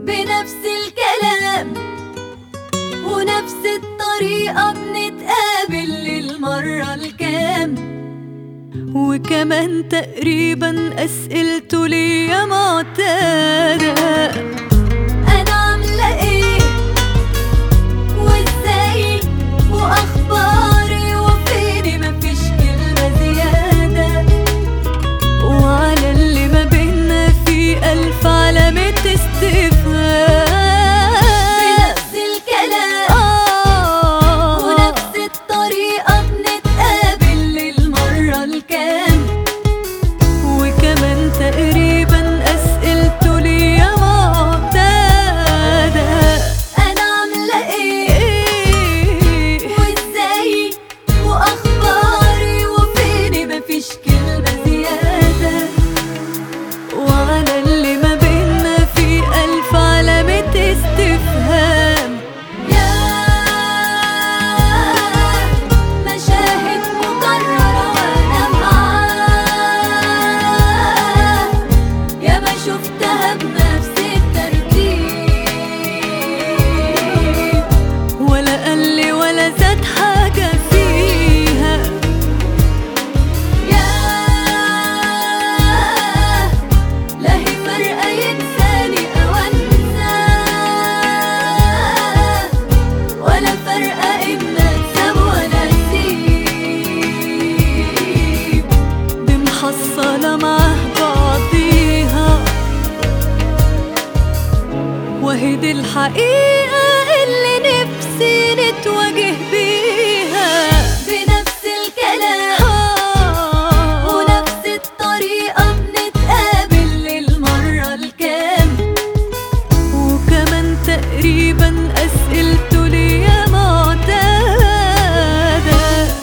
بنفس الكلام ونفس الطريقة بنتقابل للمرة الكام وكمان تقريبا أسئلته ليا معتادة أنا عاملة إيه وإزاي وأخباري وفيني مفيش كلمة زيادة وعلى اللي ما بينا في ألف علامة استفهام بنفس الكلام آه ونفس الطريقة بنتقابل للمرة الكام وكمان تقريبا أسئلته ليا معتادة أنا عاملة إيه إيه وإزاي وأخباري وفيني مفيش كلمة زيادة وعلى اللي ما بينا في ألف علامة استفهام يا مشاهد مكررة وأنا معاه يا ما شفتها بنفس الترتيب ولا قل ولا زاد حاجة فيها يا لا هي فرقة ينساني أو أنساه ولا فرقة إن أكسب ولا أسيب دي محصلة معاه بعضيها وهي دي الحقيقة اللي نفسي نتواجه بيها بنفس الكلام آه ونفس الطريقة بنتقابل للمرة الكام وكمان تقريبا أسئلته ليا معتادة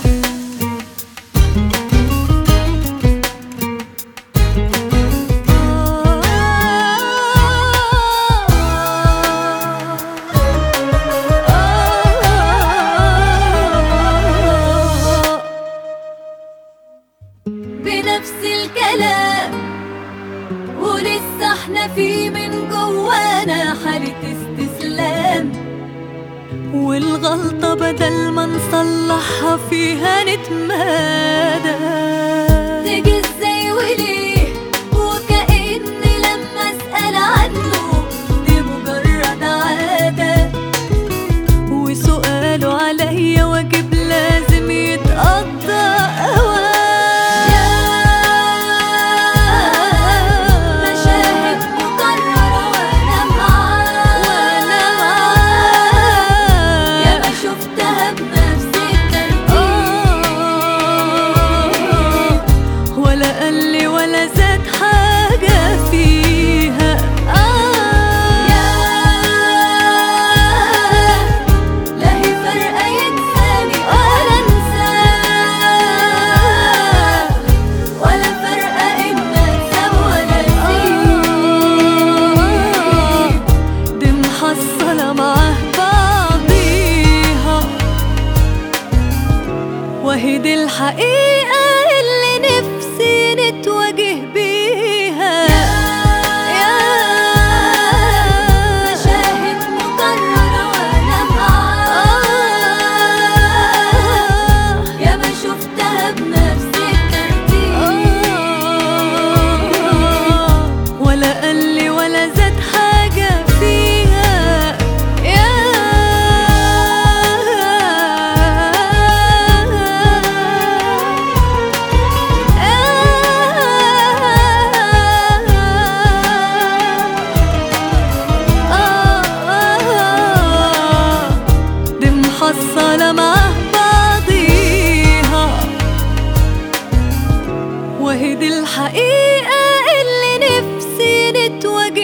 بنفس الكلام ولسه احنا في من جوانا حالة استسلام والغلطة بدل ما نصلحها فيها نتمادى تيجي ازاي وليه وكأني لما اسأل عنه دي مجرد عادة وسؤاله عليا واجب لازم يتقضى يا مشاهد مكررة وأنا معاه وأنا معاه يا ما شفتها بنفس الترتيب ولا قل ولا زاد حاجة فيها يا لا هي فرقة ينساني ولا انساه ولا فرقة إن أكسب ولا أسيب دي محصلة معاه بعضيها وهي دي الحقيقة اللي نفسي نتواجه بيها يا مشاهد مكررة وأنا معاه يا ما شفتها بنفس الترتيب ولا قل ولا زاد حاجة فيها يا دي محصلة مع بعضيها وهي دي الحقيقة اللي نفسي نتواجه